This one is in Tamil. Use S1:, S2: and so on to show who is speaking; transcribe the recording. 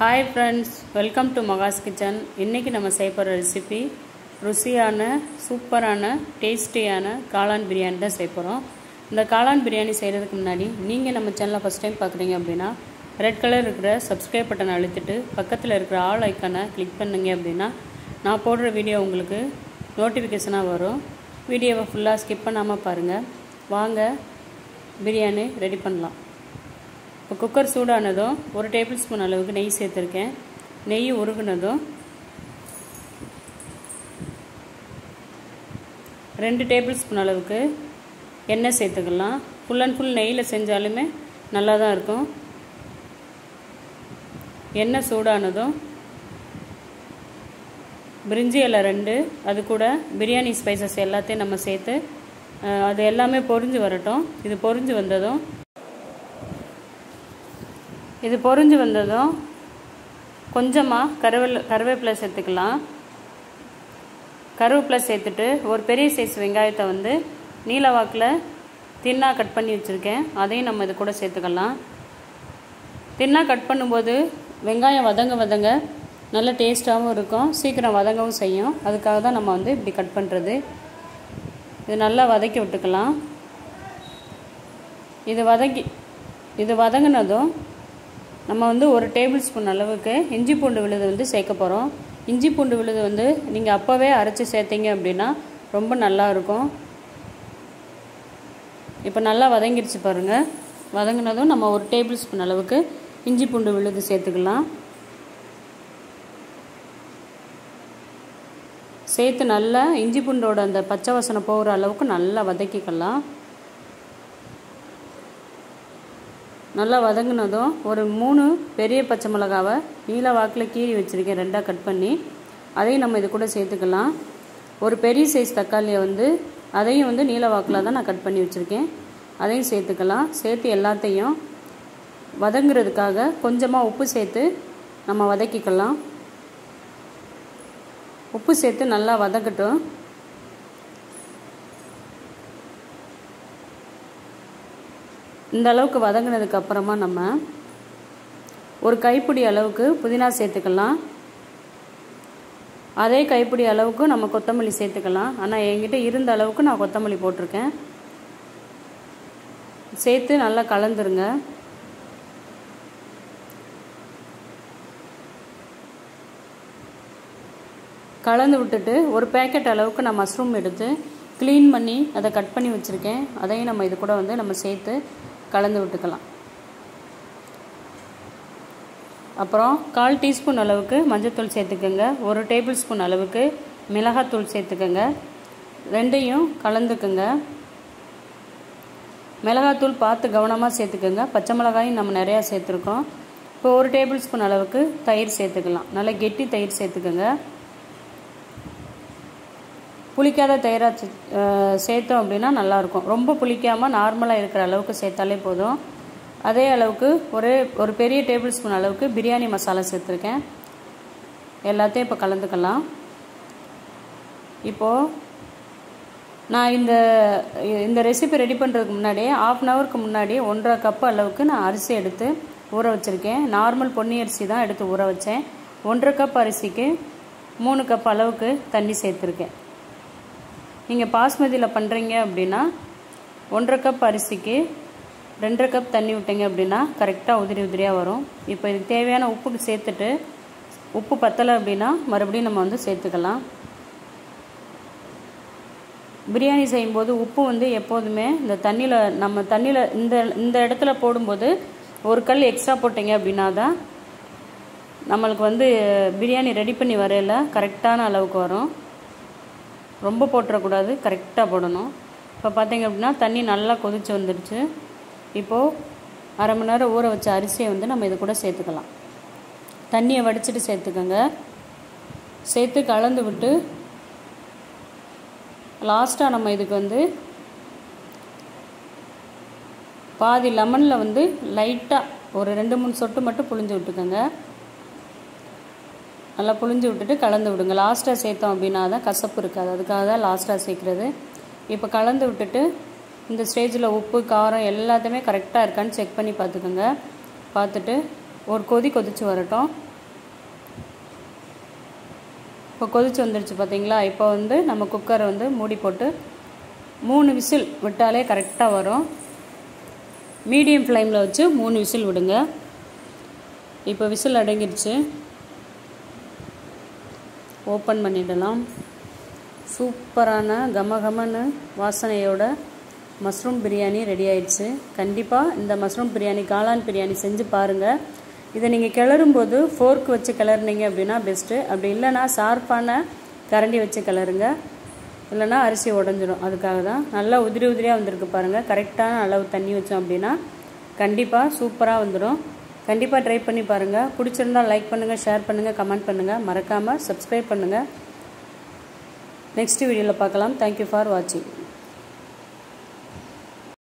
S1: hi friends welcome to Maha's kitchen இன்றைக்கி நம்ம செய்ய போகிற ரெசிபி ருசியான சூப்பரான டேஸ்டியான காளான் பிரியாணி தான் செய்ய போகிறோம் இந்த காளான் பிரியாணி செய்கிறதுக்கு முன்னாடி நீங்கள் நம்ம சேனலை ஃபஸ்ட் டைம் பார்க்குறீங்க அப்படின்னா ரெட் கலர் இருக்கிற சப்ஸ்கிரைப் பட்டனை அழுத்திட்டு பக்கத்தில் இருக்கிற ஆல் ஐக்கானை கிளிக் பண்ணுங்க அப்படின்னா நான் போடுற வீடியோ உங்களுக்கு நோட்டிஃபிகேஷனாக வரும் வீடியோவை ஃபுல்லாக ஸ்கிப் பண்ணாமல் பாருங்கள் வாங்க பிரியாணி ரெடி பண்ணலாம் இப்போ குக்கர் சூடானதும் ஒரு டேபிள் ஸ்பூன் அளவுக்கு நெய் சேர்த்துருக்கேன் நெய் உருகுனதும் ரெண்டு டேபிள் ஸ்பூன் அளவுக்கு எண்ணெய் சேர்த்துக்கலாம் ஃபுல் அண்ட் ஃபுல் நெய்யில் செஞ்சாலுமே நல்லா தான் இருக்கும் எண்ணெய் சூடானதும் பிரிஞ்சி இலை ரெண்டு அது கூட பிரியாணி ஸ்பைசஸ் எல்லாத்தையும் நம்ம சேர்த்து அது எல்லாமே பொரிஞ்சு வரட்டும் இது பொரிஞ்சு வந்ததும் இது பொரிஞ்சு வந்ததும் கொஞ்சமாக கருவேல கருவேப்பிலை சேர்த்துக்கலாம் கருவேப்பிலை சேர்த்துட்டு ஒரு பெரிய சைஸ் வெங்காயத்தை வந்து நீல வாக்கில் தின்னாக கட் பண்ணி வச்சுருக்கேன் அதையும் நம்ம இது கூட சேர்த்துக்கலாம் தின்னாக கட் பண்ணும்போது வெங்காயம் வதங்க வதங்க நல்ல டேஸ்ட்டாகவும் இருக்கும் சீக்கிரம் வதங்கவும் செய்யும் அதுக்காக தான் நம்ம வந்து இப்படி கட் பண்ணுறது இது நல்லா வதக்கி விட்டுக்கலாம் இது வதக்கி இது வதங்கினதும் நம்ம வந்து ஒரு டேபிள் ஸ்பூன் அளவுக்கு இஞ்சி பூண்டு விழுது வந்து சேர்க்க போகிறோம் இஞ்சி பூண்டு விழுது வந்து நீங்கள் அப்போவே அரைச்சி சேர்த்தீங்க அப்படின்னா ரொம்ப நல்லா இருக்கும் இப்போ நல்லா வதங்கிடுச்சு பாருங்கள் வதங்கினதும் நம்ம ஒரு டேபிள் ஸ்பூன் அளவுக்கு இஞ்சி பூண்டு விழுது சேர்த்துக்கலாம் சேர்த்து நல்லா இஞ்சி பூண்டோட அந்த பச்சை வாசனை போகிற அளவுக்கு நல்லா வதக்கிக்கலாம் நல்லா வதங்கினதும் ஒரு மூணு பெரிய பச்சை மிளகாவை நீல வாக்கில் கீறி வச்சுருக்கேன் ரெண்டாக கட் பண்ணி அதையும் நம்ம இது கூட சேர்த்துக்கலாம் ஒரு பெரிய சைஸ் தக்காளியை வந்து அதையும் வந்து நீல வாக்கில் தான் நான் கட் பண்ணி வச்சுருக்கேன் அதையும் சேர்த்துக்கலாம் சேர்த்து எல்லாத்தையும் வதங்குறதுக்காக கொஞ்சமாக உப்பு சேர்த்து நம்ம வதக்கிக்கலாம் உப்பு சேர்த்து நல்லா வதக்கட்டும் இந்த அளவுக்கு வதங்கினதுக்கு அப்புறமா நம்ம ஒரு கைப்பிடி அளவுக்கு புதினா சேர்த்துக்கலாம் அதே கைப்பிடி அளவுக்கு நம்ம கொத்தமல்லி சேர்த்துக்கலாம் ஆனால் என்கிட்ட இருந்த அளவுக்கு நான் கொத்தமல்லி போட்டிருக்கேன் சேர்த்து நல்லா கலந்துருங்க கலந்து விட்டுட்டு ஒரு பேக்கெட் அளவுக்கு நான் மஷ்ரூம் எடுத்து க்ளீன் பண்ணி அதை கட் பண்ணி வச்சுருக்கேன் அதையும் நம்ம இது கூட வந்து நம்ம சேர்த்து கலந்து விட்டுக்கலாம் அப்புறம் கால் டீஸ்பூன் அளவுக்கு மஞ்சள்தூள் சேர்த்துக்கோங்க ஒரு டேபிள் ஸ்பூன் அளவுக்கு மிளகாத்தூள் சேர்த்துக்கோங்க ரெண்டையும் கலந்துக்குங்க மிளகாத்தூள் பார்த்து கவனமாக சேர்த்துக்கோங்க பச்சை மிளகாயும் நம்ம நிறையா சேர்த்துருக்கோம் இப்போ ஒரு டேபிள் ஸ்பூன் அளவுக்கு தயிர் சேர்த்துக்கலாம் நல்லா கெட்டி தயிர் சேர்த்துக்கோங்க புளிக்காத தயிராக சேர்த்தோம் அப்படின்னா நல்லாயிருக்கும் ரொம்ப புளிக்காமல் நார்மலாக இருக்கிற அளவுக்கு சேர்த்தாலே போதும் அதே அளவுக்கு ஒரு ஒரு பெரிய டேபிள் ஸ்பூன் அளவுக்கு பிரியாணி மசாலா சேர்த்துருக்கேன் எல்லாத்தையும் இப்போ கலந்துக்கலாம் இப்போது நான் இந்த இந்த ரெசிபி ரெடி பண்ணுறதுக்கு முன்னாடி ஆஃப் அன் ஹவருக்கு முன்னாடி ஒன்றரை கப்பு அளவுக்கு நான் அரிசி எடுத்து ஊற வச்சுருக்கேன் நார்மல் பொன்னி அரிசி தான் எடுத்து ஊற வச்சேன் ஒன்றரை கப் அரிசிக்கு மூணு கப் அளவுக்கு தண்ணி சேர்த்துருக்கேன் நீங்கள் பாஸ்மதியில் பண்ணுறீங்க அப்படின்னா ஒன்றரை கப் அரிசிக்கு ரெண்டரை கப் தண்ணி விட்டீங்க அப்படின்னா கரெக்டாக உதிரி உதிரியாக வரும் இப்போ இதுக்கு தேவையான உப்புக்கு சேர்த்துட்டு உப்பு பத்தலை அப்படின்னா மறுபடியும் நம்ம வந்து சேர்த்துக்கலாம் பிரியாணி செய்யும்போது உப்பு வந்து எப்போதுமே இந்த தண்ணியில் நம்ம தண்ணியில் இந்த இந்த இடத்துல போடும்போது ஒரு கல் எக்ஸ்ட்ரா போட்டிங்க அப்படின்னா தான் நம்மளுக்கு வந்து பிரியாணி ரெடி பண்ணி வரையில் கரெக்டான அளவுக்கு வரும் ரொம்ப போட்டுறக்கூடாது கரெக்டாக போடணும் இப்போ பார்த்தீங்க அப்படின்னா தண்ணி நல்லா கொதித்து வந்துடுச்சு இப்போது அரை மணி நேரம் ஊற வச்ச அரிசியை வந்து நம்ம இது கூட சேர்த்துக்கலாம் தண்ணியை வடிச்சிட்டு சேர்த்துக்கோங்க சேர்த்து கலந்து விட்டு லாஸ்ட்டாக நம்ம இதுக்கு வந்து பாதி லெமனில் வந்து லைட்டாக ஒரு ரெண்டு மூணு சொட்டு மட்டும் புழிஞ்சு விட்டுக்கோங்க நல்லா புழிஞ்சு விட்டுட்டு கலந்து விடுங்க லாஸ்ட்டாக சேர்த்தோம் அப்படின்னா தான் கசப்பு இருக்காது அதுக்காக தான் லாஸ்ட்டாக சேர்க்குறது இப்போ கலந்து விட்டுட்டு இந்த ஸ்டேஜில் உப்பு காரம் எல்லாத்தையுமே கரெக்டாக இருக்கான்னு செக் பண்ணி பார்த்துக்கோங்க பார்த்துட்டு ஒரு கொதி கொதித்து வரட்டும் இப்போ கொதிச்சு வந்துடுச்சு பார்த்தீங்களா இப்போ வந்து நம்ம குக்கரை வந்து மூடி போட்டு மூணு விசில் விட்டாலே கரெக்டாக வரும் மீடியம் ஃப்ளேமில் வச்சு மூணு விசில் விடுங்க இப்போ விசில் அடங்கிடுச்சு ஓப்பன் பண்ணிடலாம் சூப்பரான கமகமன்னு வாசனையோட மஷ்ரூம் பிரியாணி ரெடி ஆயிடுச்சு கண்டிப்பாக இந்த மஷ்ரூம் பிரியாணி காளான் பிரியாணி செஞ்சு பாருங்கள் இதை நீங்கள் கிளறும்போது ஃபோர்க் வச்சு கிளறுனீங்க அப்படின்னா பெஸ்ட்டு அப்படி இல்லைன்னா ஷார்ப்பான கரண்டி வச்சு கிளறுங்க இல்லைன்னா அரிசி உடஞ்சிரும் அதுக்காக தான் நல்லா உதிரி உதிரியாக வந்திருக்கு பாருங்கள் கரெக்டான அளவு தண்ணி வச்சோம் அப்படின்னா கண்டிப்பாக சூப்பராக வந்துடும் கண்டிப்பாக ட்ரை பண்ணி பாருங்கள் பிடிச்சிருந்தால் லைக் பண்ணுங்கள் ஷேர் பண்ணுங்கள் கமெண்ட் பண்ணுங்கள் மறக்காமல் சப்ஸ்கிரைப் பண்ணுங்கள் நெக்ஸ்ட் வீடியோவில் பார்க்கலாம் தேங்க்யூ ஃபார் வாட்சிங்